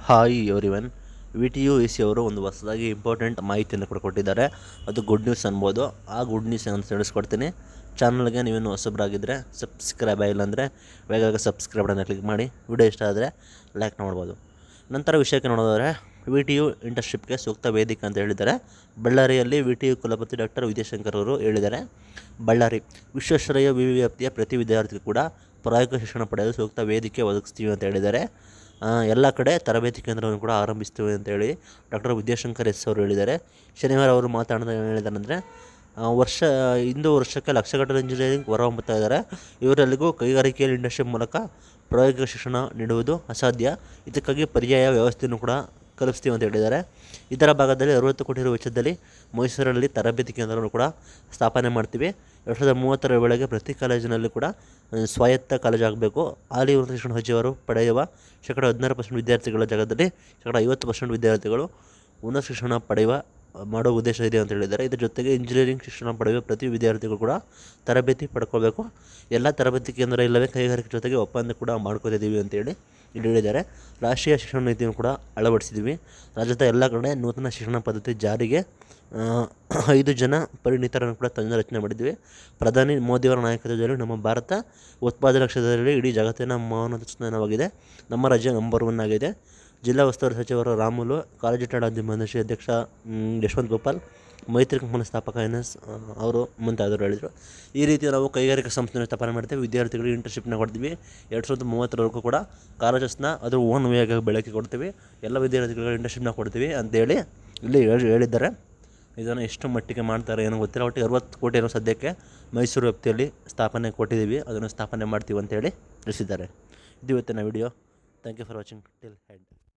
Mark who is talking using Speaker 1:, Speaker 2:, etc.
Speaker 1: hi everyone V T U A C ಅವರು ಒಂದು ಹೊಸದಾಗಿ ಇಂಪಾರ್ಟೆಂಟ್ ಮಾಹಿತಿಯನ್ನು ಕೂಡ ಕೊಟ್ಟಿದ್ದಾರೆ ಅದು ಗುಡ್ ನ್ಯೂಸ್ ಅನ್ಬೋದು ಆ ಗುಡ್ ನ್ಯೂಸ್ ಏನಂತ ತಿಳಿಸ್ಕೊಡ್ತೀನಿ ಚಾನಲ್ಗೆ ನೀವೇನು ಹೊಸಬ್ರಾಗಿದ್ದರೆ ಸಬ್ಸ್ಕ್ರೈಬ್ ಆಗಿಲ್ಲ ಅಂದರೆ ಬೇಗ ಬೇಗ ಸಬ್ಸ್ಕ್ರೈಬ್ ಬಟನ್ನ ಕ್ಲಿಕ್ ಮಾಡಿ ವಿಡಿಯೋ ಇಷ್ಟ ಆದರೆ ಲೈಕ್ ಮಾಡ್ಬೋದು ನಂತರ ವಿಷಯಕ್ಕೆ ನೋಡೋದಾದರೆ ವಿ ಟಿ ಯು ಇಂಟರ್ನ್ಶಿಪ್ಗೆ ಸೂಕ್ತ ವೇದಿಕೆ ಅಂತ ಹೇಳಿದ್ದಾರೆ ಬಳ್ಳಾರಿಯಲ್ಲಿ ವಿ ಟಿ ಯು ಕುಲಪತಿ ಡಾಕ್ಟರ್ ವಿದ್ಯಾಶಂಕರ್ ಅವರು ಹೇಳಿದ್ದಾರೆ ಬಳ್ಳಾರಿ ವಿಶ್ವೇಶ್ವರಯ್ಯ ವಿ ವ್ಯಾಪ್ತಿಯ ಪ್ರತಿ ವಿದ್ಯಾರ್ಥಿಗೂ ಕೂಡ ಪ್ರಾಯೋಗಿಕ ಶಿಕ್ಷಣ ಪಡೆಯಲು ಸೂಕ್ತ ವೇದಿಕೆ ಒದಗಿಸ್ತೀವಿ ಅಂತ ಹೇಳಿದ್ದಾರೆ ಆ, ಎಲ್ಲ ಕಡೆ ತರಬೇತಿ ಕೇಂದ್ರವನ್ನು ಕೂಡ ಆರಂಭಿಸ್ತೀವಿ ಅಂತೇಳಿ ಡಾಕ್ಟರ್ ವಿದ್ಯಾಶಂಕರ್ ಎಸ್ ಅವರು ಹೇಳಿದ್ದಾರೆ ಶನಿವಾರ ಅವರು ಮಾತಾಡಿದ ಏನು ಹೇಳಿದ್ದಾರೆ ಅಂದರೆ ವರ್ಷ ಇಂದು ವರ್ಷಕ್ಕೆ ಲಕ್ಷಗಟ್ಟಲೆ ಇಂಜಿನಿಯರಿಂಗ್ ಹೊರಹೊಮ್ಮುತ್ತಾ ಇದ್ದಾರೆ ಇವರೆಲ್ಲರಿಗೂ ಕೈಗಾರಿಕೆಯಲ್ಲಿ ಇಂಡಸ್ಟ್ರಿ ಮೂಲಕ ಪ್ರಾಯೋಗಿಕ ಶಿಕ್ಷಣ ನೀಡುವುದು ಅಸಾಧ್ಯ ಇದಕ್ಕಾಗಿ ಪರ್ಯಾಯ ವ್ಯವಸ್ಥೆಯನ್ನು ಕೂಡ ಕಲ್ಪಿಸ್ತೀವಿ ಅಂತ ಹೇಳಿದ್ದಾರೆ ಇದರ ಭಾಗದಲ್ಲಿ ಅರವತ್ತು ಕೋಟಿ ರು ವೆಚ್ಚದಲ್ಲಿ ಮೈಸೂರಲ್ಲಿ ತರಬೇತಿ ಕೇಂದ್ರವನ್ನು ಕೂಡ ಸ್ಥಾಪನೆ ಮಾಡ್ತೀವಿ ಎರಡು ಸಾವಿರದ ಮೂವತ್ತರ ವೇಳೆಗೆ ಪ್ರತಿ ಕಾಲೇಜಿನಲ್ಲಿ ಕೂಡ ಆ, ಸ್ವಾಯತ್ತ ಕಾಲೇಜು ಆಗಬೇಕು ಹಾಲಿ ಉನ್ನತ ಶಿಕ್ಷಣ ಸಚಿವರು ಪಡೆಯುವ ಶೇಕಡ ಹದಿನಾರು ಪರ್ಸೆಂಟ್ ವಿದ್ಯಾರ್ಥಿಗಳ ಜಾಗದಲ್ಲಿ ಶೇಕಡ ಐವತ್ತು ಪರ್ಸೆಂಟ್ ವಿದ್ಯಾರ್ಥಿಗಳು ಉನ್ನತ ಶಿಕ್ಷಣ ಪಡೆಯುವ ಆ, ಮಾಡೋ ಉದ್ದೇಶ ಇದೆ ಅಂತ ಹೇಳಿದ್ದಾರೆ ಇದರ ಜೊತೆಗೆ ಇಂಜಿನಿಯರಿಂಗ್ ಶಿಕ್ಷಣ ಪಡೆಯುವ ಪ್ರತಿ ವಿದ್ಯಾರ್ಥಿಗಳು ಕೂಡ ತರಬೇತಿ ಪಡ್ಕೋಬೇಕು ಎಲ್ಲ ತರಬೇತಿ ಕೇಂದ್ರ ಇಲ್ಲವೇ ಕೈಗಾರಿಕೆ ಜೊತೆಗೆ ಒಪ್ಪಂದ ಕೂಡ ಮಾಡ್ಕೋತಿದ್ದೀವಿ ಅಂತೇಳಿ ಇಲ್ಲಿ ಹೇಳಿದ್ದಾರೆ ರಾಷ್ಟ್ರೀಯ ಶಿಕ್ಷಣ ನೀತಿಯನ್ನು ಕೂಡ ಅಳವಡಿಸಿದ್ದೀವಿ ರಾಜ್ಯದ ಎಲ್ಲ ಕಡೆ ನೂತನ ಶಿಕ್ಷಣ ಪದ್ಧತಿ ಜಾರಿಗೆ ಆ, ಐದು ಜನ ಪರಿಣಿತರನ್ನು ಕೂಡ ತಂಡ ರಚನೆ ಮಾಡಿದ್ವಿ ಪ್ರಧಾನಿ ಮೋದಿಯವರ ನಾಯಕತ್ವದಲ್ಲಿ ನಮ್ಮ ಭಾರತ ಉತ್ಪಾದನಾ ಕ್ಷೇತ್ರದಲ್ಲಿ ಇಡೀ ಜಗತ್ತಿನ ಮೌನ ಸ್ಥಾನವಾಗಿದೆ ನಮ್ಮ ರಾಜ್ಯ ನಂಬರ್ ಒನ್ ಆಗಿದೆ ಜಿಲ್ಲಾ ಉಸ್ತುವಾರಿ ಸಚಿವರು ರಾಮುಲು ಕಾಲೇಜು ಟಾಡಾ ಮಂದರ್ಶಿ ಅಧ್ಯಕ್ಷ ಮ್, ಯಶವಂತ್ ಗೋಪಾಲ್ ಮೈತ್ರಿ ಕಂಪನಿ ಸ್ಥಾಪಕ ಎನ್ ಎಸ್ ಅವರು ಮುಂತಾದವರು ಹೇಳಿದರು ಈ ರೀತಿ ನಾವು ಕೈಗಾರಿಕಾ ಸಂಸ್ಥೆನ ಸ್ಥಾಪನೆ ಮಾಡ್ತೀವಿ ವಿದ್ಯಾರ್ಥಿಗಳಿಗೆ ಇಂಟರ್ನ್ಶಿಪ್ನ ಕೊಡ್ತೀವಿ ಎರಡು ಸಾವಿರದ ಮೂವತ್ತರವರೆಗೂ ಕೂಡ ಕಾಲೇಜಸ್ನ ಅದು ಓನ್ ವೇಗ ಬೆಳಕಿಗೆ ಕೊಡ್ತೀವಿ ಎಲ್ಲ ವಿದ್ಯಾರ್ಥಿಗಳಿಗೆ ಇಂಟರ್ನ್ಶಿಪ್ನ ಕೊಡ್ತೀವಿ ಅಂತೇಳಿ ಇಲ್ಲಿ ಹೇಳಿ ಹೇಳಿದ್ದಾರೆ ಇದನ್ನು ಎಷ್ಟು ಮಟ್ಟಿಗೆ ಮಾಡ್ತಾರೆ ಏನೋ ಗೊತ್ತಿಲ್ಲ ಒಟ್ಟಿಗೆ ಅರವತ್ತು ಕೋಟಿ ಏನೋ ಸದ್ಯಕ್ಕೆ ಮೈಸೂರು ವ್ಯಾಪ್ತಿಯಲ್ಲಿ ಸ್ಥಾಪನೆ ಕೊಟ್ಟಿದ್ದೀವಿ ಅದನ್ನು ಸ್ಥಾಪನೆ ಮಾಡ್ತೀವಿ ಅಂತೇಳಿ ತಿಳಿಸಿದ್ದಾರೆ ಇದು ಇವತ್ತಿನ video thank you for watching till head